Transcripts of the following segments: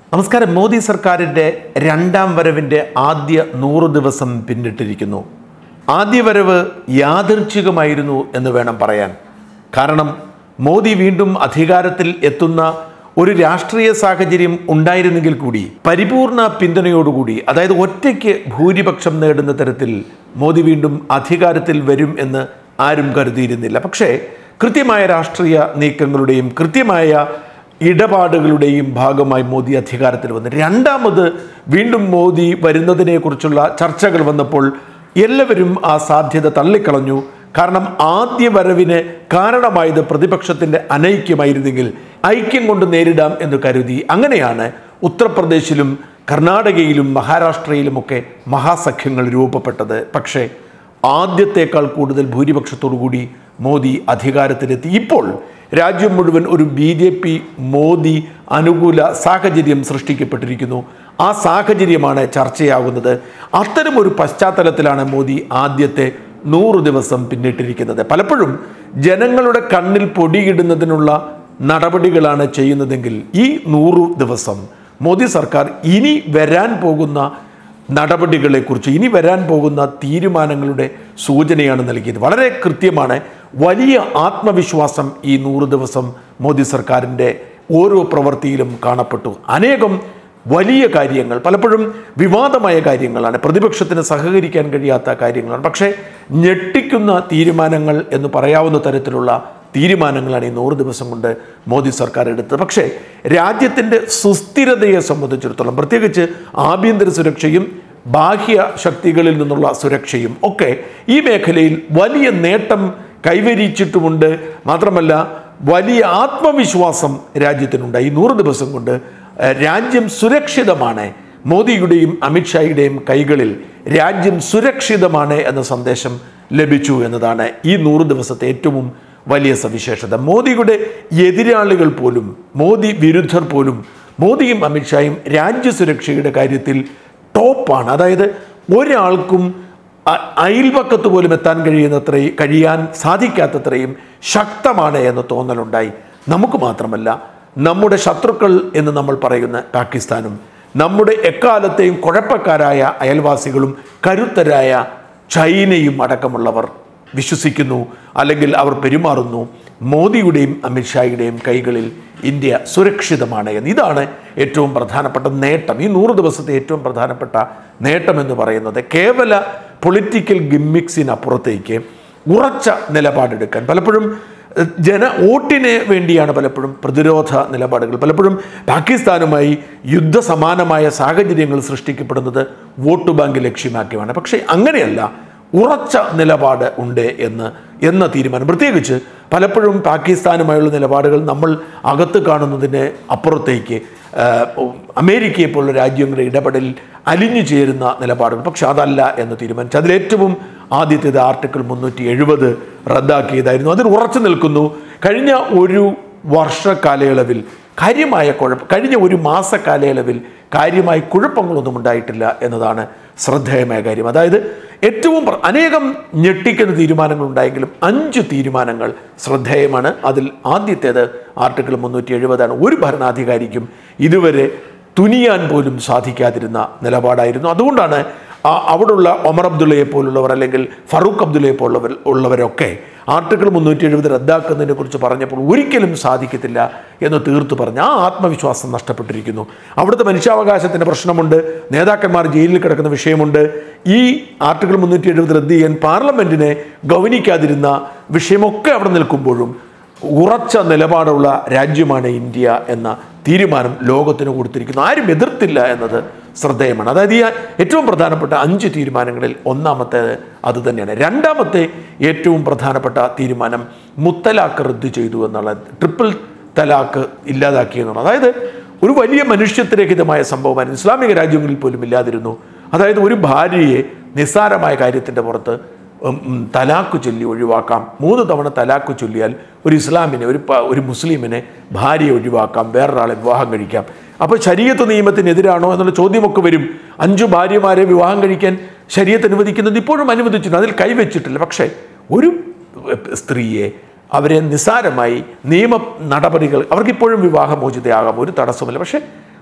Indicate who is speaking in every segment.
Speaker 1: നമസ്കാരം മോദി സർക്കാരിൻ്റെ രണ്ടാം വരവിൻ്റെ ആദ്യ നൂറ് ദിവസം പിന്നിട്ടിരിക്കുന്നു ആദ്യ വരവ് യാദൃച്ഛികമായിരുന്നു എന്ന് വേണം പറയാൻ കാരണം മോദി വീണ്ടും അധികാരത്തിൽ എത്തുന്ന ഒരു രാഷ്ട്രീയ സാഹചര്യം ഉണ്ടായിരുന്നെങ്കിൽ കൂടി പരിപൂർണ പിന്തുണയോടുകൂടി അതായത് ഒറ്റയ്ക്ക് ഭൂരിപക്ഷം നേടുന്ന തരത്തിൽ മോദി വീണ്ടും അധികാരത്തിൽ വരും എന്ന് ആരും കരുതിയിരുന്നില്ല പക്ഷേ കൃത്യമായ രാഷ്ട്രീയ നീക്കങ്ങളുടെയും കൃത്യമായ ഇടപാടുകളുടെയും ഭാഗമായി മോദി അധികാരത്തിൽ വന്നു രണ്ടാമത് വീണ്ടും മോദി വരുന്നതിനെക്കുറിച്ചുള്ള ചർച്ചകൾ വന്നപ്പോൾ എല്ലാവരും ആ സാധ്യത തള്ളിക്കളഞ്ഞു കാരണം ആദ്യ വരവിന് കാരണമായത് പ്രതിപക്ഷത്തിൻ്റെ അനൈക്യമായിരുന്നെങ്കിൽ ഐക്യം കൊണ്ട് നേരിടാം എന്ന് കരുതി അങ്ങനെയാണ് ഉത്തർപ്രദേശിലും കർണാടകയിലും മഹാരാഷ്ട്രയിലുമൊക്കെ മഹാസഖ്യങ്ങൾ രൂപപ്പെട്ടത് പക്ഷേ ആദ്യത്തേക്കാൾ കൂടുതൽ ഭൂരിപക്ഷത്തോടുകൂടി മോദി അധികാരത്തിലെത്തി ഇപ്പോൾ രാജ്യം മുഴുവൻ ഒരു ബി ജെ പി മോദി അനുകൂല സാഹചര്യം സൃഷ്ടിക്കപ്പെട്ടിരിക്കുന്നു ആ സാഹചര്യമാണ് ചർച്ചയാകുന്നത് അത്തരമൊരു പശ്ചാത്തലത്തിലാണ് മോദി ആദ്യത്തെ നൂറ് ദിവസം പിന്നിട്ടിരിക്കുന്നത് പലപ്പോഴും ജനങ്ങളുടെ കണ്ണിൽ പൊടിയിടുന്നതിനുള്ള നടപടികളാണ് ചെയ്യുന്നതെങ്കിൽ ഈ നൂറു ദിവസം മോദി സർക്കാർ ഇനി വരാൻ പോകുന്ന നടപടികളെക്കുറിച്ച് ഇനി വരാൻ പോകുന്ന തീരുമാനങ്ങളുടെ സൂചനയാണ് നൽകിയത് വളരെ കൃത്യമാണ് വലിയ ആത്മവിശ്വാസം ഈ നൂറ് ദിവസം മോദി സർക്കാരിൻ്റെ ഓരോ പ്രവൃത്തിയിലും കാണപ്പെട്ടു അനേകം വലിയ കാര്യങ്ങൾ പലപ്പോഴും വിവാദമായ കാര്യങ്ങളാണ് പ്രതിപക്ഷത്തിന് സഹകരിക്കാൻ കഴിയാത്ത കാര്യങ്ങളാണ് പക്ഷേ ഞെട്ടിക്കുന്ന തീരുമാനങ്ങൾ എന്ന് പറയാവുന്ന തരത്തിലുള്ള തീരുമാനങ്ങളാണ് ഈ നൂറ് ദിവസം കൊണ്ട് മോദി സർക്കാർ എടുത്തത് പക്ഷേ രാജ്യത്തിൻ്റെ സുസ്ഥിരതയെ സംബന്ധിച്ചിടത്തോളം പ്രത്യേകിച്ച് ആഭ്യന്തര സുരക്ഷയും ബാഹ്യ ശക്തികളിൽ നിന്നുള്ള സുരക്ഷയും ഒക്കെ ഈ മേഖലയിൽ വലിയ നേട്ടം കൈവരിച്ചിട്ടുമുണ്ട് മാത്രമല്ല വലിയ ആത്മവിശ്വാസം രാജ്യത്തിനുണ്ട് ഈ നൂറ് ദിവസം കൊണ്ട് ഏഹ്, രാജ്യം സുരക്ഷിതമാണ് മോദിയുടെയും അമിത്ഷായുടെയും കൈകളിൽ രാജ്യം സുരക്ഷിതമാണ് എന്ന സന്ദേശം ലഭിച്ചു എന്നതാണ് ഈ നൂറ് ദിവസത്തെ ഏറ്റവും വലിയ സവിശേഷത മോദിയുടെ എതിരാളികൾ പോലും മോദി വിരുദ്ധർ പോലും മോദിയും അമിത്ഷായും രാജ്യസുരക്ഷയുടെ കാര്യത്തിൽ ടോപ്പാണ് അതായത് ഒരാൾക്കും അ- അയൽപക്കത്ത് പോലും എത്താൻ കഴിയുന്നത്രയും കഴിയാൻ സാധിക്കാത്തത്രയും ശക്തമാണ് എന്ന തോന്നലുണ്ടായി നമുക്ക് മാത്രമല്ല നമ്മുടെ ശത്രുക്കൾ എന്ന് നമ്മൾ പറയുന്ന പാകിസ്ഥാനും നമ്മുടെ എക്കാലത്തെയും കുഴപ്പക്കാരായ അയൽവാസികളും കരുത്തരായ ചൈനയും അടക്കമുള്ളവർ വിശ്വസിക്കുന്നു അല്ലെങ്കിൽ അവർ പെരുമാറുന്നു മോദിയുടെയും അമിത്ഷായുടെയും കൈകളിൽ ഇന്ത്യ സുരക്ഷിതമാണ് എന്ന് ഇതാണ് ഏറ്റവും പ്രധാനപ്പെട്ട നേട്ടം ഈ നൂറ് ദിവസത്തെ ഏറ്റവും പ്രധാനപ്പെട്ട നേട്ടം എന്ന് പറയുന്നത് കേവല പൊളിറ്റിക്കൽ ഗിമ്മിക്സിനപ്പുറത്തേക്ക് ഉറച്ച നിലപാടെടുക്കാൻ പലപ്പോഴും എഹ്, ജന വോട്ടിന് വേണ്ടിയാണ് പലപ്പോഴും പ്രതിരോധ നിലപാടുകൾ പലപ്പോഴും പാകിസ്ഥാനുമായി യുദ്ധസമാനമായ സാഹചര്യങ്ങൾ സൃഷ്ടിക്കപ്പെടുന്നത് വോട്ട് ബാങ്ക് ലക്ഷ്യമാക്കിയാണ് പക്ഷേ അങ്ങനെയല്ല ഉറച്ച നിലപാട് ഉണ്ട് എന്ന് എന്ന തീരുമാനം പ്രത്യേകിച്ച് പലപ്പോഴും പാകിസ്ഥാനുമായുള്ള നിലപാടുകൾ നമ്മൾ അകത്ത് കാണുന്നതിന് അപ്പുറത്തേക്ക് ആ, അമേരിക്കയെ പോലുള്ള രാജ്യങ്ങളുടെ ഇടപെടലിൽ അലിഞ്ഞു ചേരുന്ന നിലപാടുകൾ പക്ഷെ അതല്ല എന്ന് തീരുമാനിച്ചു അതിലേറ്റവും ആദ്യത്തേത് ആർട്ടിക്കിൾ മുന്നൂറ്റി എഴുപത് റദ്ദാക്കിയതായിരുന്നു അതിൽ ഉറച്ചു നിൽക്കുന്നു കഴിഞ്ഞ ഒരു വർഷ കാലയളവിൽ കാര്യമായ കുഴപ്പം കഴിഞ്ഞ ഒരു മാസ കാലയളവിൽ കാര്യമായ കുഴപ്പങ്ങളൊന്നും ഉണ്ടായിട്ടില്ല എന്നതാണ് ശ്രദ്ധേയമായ കാര്യം അതായത് ഏറ്റവും പ്ര- അനേകം ഞെട്ടിക്കുന്ന തീരുമാനങ്ങൾ ഉണ്ടായെങ്കിലും അഞ്ച് തീരുമാനങ്ങൾ ശ്രദ്ധേയമാണ് അതിൽ ആദ്യത്തേത് ആർട്ടിക്കിൾ മുന്നൂറ്റി എഴുപതാണ് ഒരു ഭരണാധികാരിക്കും ഇതുവരെ തുനിയാൻ പോലും സാധിക്കാതിരുന്ന നിലപാടായിരുന്നു അതുകൊണ്ടാണ് ആ അവിടുള്ള ഒമർ അബ്ദുള്ളയെ പോലുള്ളവർ അല്ലെങ്കിൽ ഫറൂഖ് അബ്ദുള്ളയെ പോലുള്ളവർ ഉള്ളവരൊക്കെ ആർട്ടിക്കിൾ മുന്നൂറ്റി എഴുപത് റദ്ദാക്കുന്നതിനെ കുറിച്ച് പറഞ്ഞപ്പോൾ ഒരിക്കലും സാധിക്കത്തില്ല എന്ന് തീർത്തു പറഞ്ഞ് ആ ആത്മവിശ്വാസം നഷ്ടപ്പെട്ടിരിക്കുന്നു അവിടുത്തെ മനുഷ്യാവകാശത്തിൻ്റെ പ്രശ്നമുണ്ട് നേതാക്കന്മാർ ജയിലിൽ കിടക്കുന്ന വിഷയമുണ്ട് ഈ ആർട്ടിക്കിൾ മുന്നൂറ്റി എഴുപത് റദ്ദ് ചെയ്യാൻ പാർലമെൻറ്റിനെ ഗൗനിക്കാതിരുന്ന വിഷയമൊക്കെ അവിടെ നിൽക്കുമ്പോഴും ഉറച്ച നിലപാടുള്ള രാജ്യമാണ് ഇന്ത്യ എന്ന തീരുമാനം ലോകത്തിന് കൊടുത്തിരിക്കുന്നു ആരും എതിർത്തില്ല എന്നത് ശ്രദ്ധേയമാണ് അതായത് ഈ ഏറ്റവും പ്രധാനപ്പെട്ട അഞ്ച് തീരുമാനങ്ങളിൽ ഒന്നാമത്തേത് അത് തന്നെയാണ് രണ്ടാമത്തെ ഏറ്റവും പ്രധാനപ്പെട്ട തീരുമാനം മുത്തലാഖ് റദ്ദ് ചെയ്തു എന്നുള്ള ട്രിപ്പിൾ തലാഖ് ഇല്ലാതാക്കി എന്നുള്ളത് അതായത് ഒരു വലിയ മനുഷ്യത്വരഹിതമായ സംഭവമാണ് ഇസ്ലാമിക രാജ്യങ്ങളിൽ പോലും ഇല്ലാതിരുന്നു അതായത് ഒരു ഭാര്യയെ നിസ്സാരമായ കാര്യത്തിൻ്റെ പുറത്ത് ഉം, ഉം, തലാക്ക് ചൊല്ലി ഒഴിവാക്കാം മൂന്ന് തവണ തലാക്ക് ചൊല്ലിയാൽ ഒരു ഇസ്ലാമിനെ ഒരു പ- ഒരു മുസ്ലിമിനെ ഭാര്യയെ ഒഴിവാക്കാം വേറൊരാളെ വിവാഹം കഴിക്കാം അപ്പോൾ ശരീരത്ത് നിയമത്തിനെതിരാണോ എന്നുള്ള ചോദ്യമൊക്കെ വരും അഞ്ചു ഭാര്യമാരെ വിവാഹം കഴിക്കാൻ ശരീരത്ത് അനുവദിക്കുന്നത് ഇപ്പോഴും അനുവദിച്ചിട്ടുണ്ട് അതിൽ കൈവച്ചിട്ടില്ല പക്ഷേ ഒരു സ്ത്രീയെ അവരെ നിസ്സാരമായി നിയമ നടപടികൾ അവർക്കിപ്പോഴും വിവാഹമോചിതയാകാം ഒരു തടസ്സമില്ല പക്ഷേ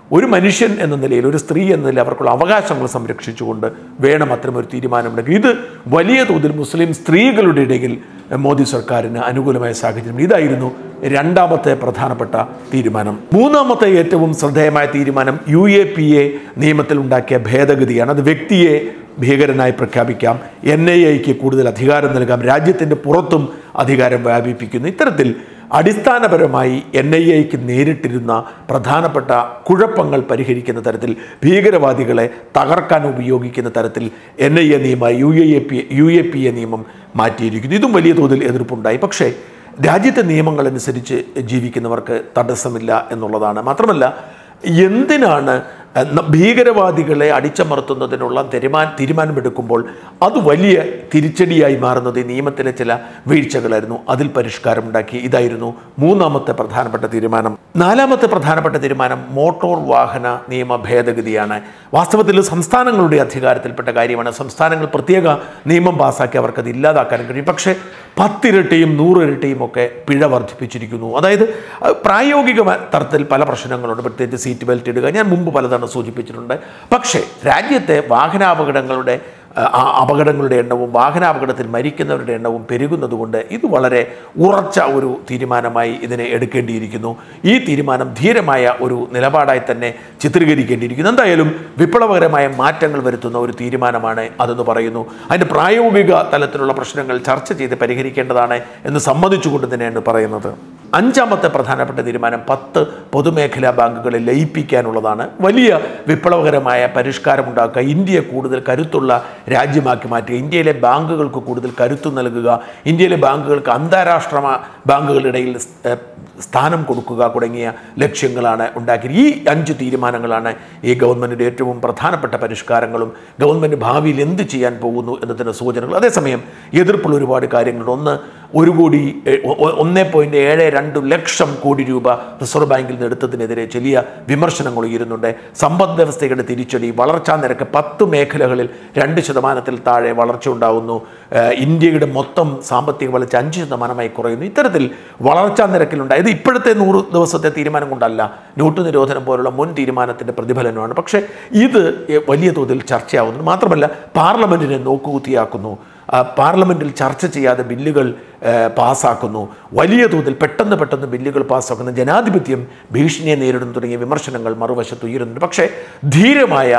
Speaker 1: ഒരു മനുഷ്യൻ എന്ന നിലയിൽ ഒരു സ്ത്രീ എന്ന നിലയിൽ അവർക്കുള്ള അവകാശങ്ങൾ സംരക്ഷിച്ചുകൊണ്ട് വേണം അത്തരമൊരു തീരുമാനമുണ്ടെങ്കിൽ ഇത് വലിയ തോതിൽ മുസ്ലിം സ്ത്രീകളുടെ ഇടയിൽ മോദി സർക്കാരിന് അനുകൂലമായ സാഹചര്യം ഇതായിരുന്നു രണ്ടാമത്തെ പ്രധാനപ്പെട്ട തീരുമാനം മൂന്നാമത്തെ ഏറ്റവും ശ്രദ്ധേയമായ തീരുമാനം യു എ പി എ നിയമത്തിൽ ഉണ്ടാക്കിയ ഭേദഗതിയാണ് അത് വ്യക്തിയെ ഭീകരനായി പ്രഖ്യാപിക്കാം എൻ ഐ എക്ക് കൂടുതൽ അധികാരം നൽകാം രാജ്യത്തിൻ്റെ പുറത്തും അധികാരം വ്യാപിപ്പിക്കുന്നു ഇത്തരത്തിൽ അടിസ്ഥാനപരമായി എൻ ഐ എക്ക് നേരിട്ടിരുന്ന പ്രധാനപ്പെട്ട കുഴപ്പങ്ങൾ പരിഹരിക്കുന്ന തരത്തിൽ ഭീകരവാദികളെ തകർക്കാൻ ഉപയോഗിക്കുന്ന തരത്തിൽ എൻ ഐ എ നിയമം U A P U A P A നിയമം മാറ്റിയിരിക്കുന്നു ഇതും വലിയ തോതിൽ എതിർപ്പുണ്ടായി പക്ഷേ രാജ്യത്തെ നിയമങ്ങളനുസരിച്ച് ജീവിക്കുന്നവർക്ക് തടസ്സമില്ല എന്നുള്ളതാണ് മാത്രമല്ല എന്തിനാണ് ന- ഭീകരവാദികളെ അടിച്ചമർത്തുന്നതിനുള്ള തീരുമാനം തീരുമാനമെടുക്കുമ്പോൾ അത് വലിയ തിരിച്ചടിയായി മാറുന്നത് ഈ നിയമത്തിലെ ചില വീഴ്ചകളായിരുന്നു അതിൽ പരിഷ്കാരമുണ്ടാക്കി ഇതായിരുന്നു മൂന്നാമത്തെ പ്രധാനപ്പെട്ട തീരുമാനം നാലാമത്തെ പ്രധാനപ്പെട്ട തീരുമാനം മോട്ടോർ വാഹന നിയമ ഭേദഗതിയാണ് വാസ്തവത്തിൽ സംസ്ഥാനങ്ങളുടെ അധികാരത്തിൽപ്പെട്ട കാര്യമാണ് സംസ്ഥാനങ്ങൾ പ്രത്യേക നിയമം പാസ്സാക്കി അവർക്കത് ഇല്ലാതാക്കാൻ കഴിയും പക്ഷേ പത്തിരട്ടിയും നൂറിരട്ടിയും ഒക്കെ പിഴ വർദ്ധിപ്പിച്ചിരിക്കുന്നു അതായത് അഹ് പ്രായോഗിക മ- തരത്തിൽ പല പ്രശ്നങ്ങളുണ്ട് പ്രത്യേകിച്ച് സീറ്റ് ബെൽറ്റ് ഇടുക ഞാൻ മുമ്പ് പലതവണ സൂചിപ്പിച്ചിട്ടുണ്ട് പക്ഷേ രാജ്യത്തെ വാഹനാപകടങ്ങളുടെ അഹ്, ആ അപകടങ്ങളുടെ എണ്ണവും വാഹനാപകടത്തിൽ മരിക്കുന്നവരുടെ എണ്ണവും പെരുകുന്നതുകൊണ്ട് ഇത് വളരെ ഉറച്ച ഒരു തീരുമാനമായി ഇതിനെ എടുക്കേണ്ടിയിരിക്കുന്നു ഈ തീരുമാനം ധീരമായ ഒരു നിലപാടായി തന്നെ ചിത്രീകരിക്കേണ്ടിയിരിക്കുന്നു എന്തായാലും വിപ്ലവകരമായ മാറ്റങ്ങൾ വരുത്തുന്ന ഒരു തീരുമാനമാണ് അതെന്ന് പറയുന്നു അതിൻ്റെ പ്രായോഗിക തലത്തിലുള്ള പ്രശ്നങ്ങൾ ചർച്ച ചെയ്ത് പരിഹരിക്കേണ്ടതാണ് എന്ന് സമ്മതിച്ചുകൊണ്ട് തന്നെയാണ് പറയുന്നത് അഞ്ചാമത്തെ പ്രധാനപ്പെട്ട തീരുമാനം പത്ത് പൊതുമേഖലാ ബാങ്കുകളെ ലയിപ്പിക്കാനുള്ളതാണ് വലിയ വിപ്ലവകരമായ പരിഷ്കാരമുണ്ടാക്കുക ഇന്ത്യയെ കൂടുതൽ കരുത്തുള്ള രാജ്യമാക്കി മാറ്റുക ഇന്ത്യയിലെ ബാങ്കുകൾക്ക് കൂടുതൽ കരുത്ത് നൽകുക ഇന്ത്യയിലെ ബാങ്കുകൾക്ക് അന്താരാഷ്ട്ര മാ- ബാങ്കുകളുടെ ഇടയിൽ സ്- ഏഹ് സ്ഥാനം കൊടുക്കുക തുടങ്ങിയ ലക്ഷ്യങ്ങളാണ് ഉണ്ടാക്കിയത് ഈ അഞ്ച് തീരുമാനങ്ങളാണ് ഈ ഗവൺമെൻറ്റിൻ്റെ ഏറ്റവും പ്രധാനപ്പെട്ട പരിഷ്കാരങ്ങളും ഗവൺമെൻറ് ഭാവിയിൽ എന്ത് ചെയ്യാൻ പോകുന്നു എന്നതിൻ്റെ സൂചനകൾ അതേസമയം എതിർപ്പുള്ള ഒരുപാട് കാര്യങ്ങളുണ്ട് ഒന്ന് ഒരു കോടി എ- ഒ- ഒ- ഒന്നേ പോയിൻറ്റ് ഏഴ് രണ്ട് ലക്ഷം കോടി രൂപ റിസർവ് ബാങ്കിൽ നിന്ന് എടുത്തതിനെതിരെ വലിയ വിമർശനങ്ങൾ ഉയരുന്നുണ്ട് സമ്പദ് വ്യവസ്ഥയുടെ തിരിച്ചടി വളർച്ചാ നിരക്ക് പത്ത് മേഖലകളിൽ രണ്ട് ശതമാനത്തിൽ താഴെ വളർച്ച ഉണ്ടാകുന്നു ഏഹ് ഇന്ത്യയുടെ മൊത്തം സാമ്പത്തിക വളർച്ച അഞ്ച് ശതമാനമായി കുറയുന്നു ഇത്തരത്തിൽ വളർച്ചാ നിരക്കിലുണ്ടായത് ഇപ്പോഴത്തെ നൂറ് ദിവസത്തെ തീരുമാനം കൊണ്ടല്ല നോട്ട് നിരോധനം പോലുള്ള മുൻ തീരുമാനത്തിൻ്റെ പ്രതിഫലനമാണ് പക്ഷേ ഇത് എ- വലിയ തോതിൽ ചർച്ചയാവുന്നു മാത്രമല്ല പാർലമെൻറ്റിനെ നോക്കുകുത്തിയാക്കുന്നു ആ, പാർലമെൻറ്റിൽ ചർച്ച ചെയ്യാതെ ബില്ലുകൾ ഏ, പാസ്സാക്കുന്നു വലിയ തോതിൽ പെട്ടെന്ന് പെട്ടെന്ന് ബില്ലുകൾ പാസ്സാക്കുന്ന ജനാധിപത്യം ഭീഷണിയെ നേരിടുന്നു തുടങ്ങിയ വിമർശനങ്ങൾ മറുവശത്ത് ഉയരുന്നുണ്ട് പക്ഷേ ധീരമായ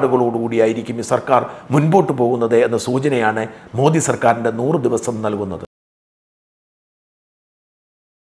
Speaker 1: നിലപാടുകളോടുകൂടിയായിരിക്കും ഈ സർക്കാർ മുൻപോട്ട് പോകുന്നത് എന്ന സൂചനയാണ് മോദി സർക്കാരിൻ്റെ നൂറ് ദിവസം നൽകുന്നത്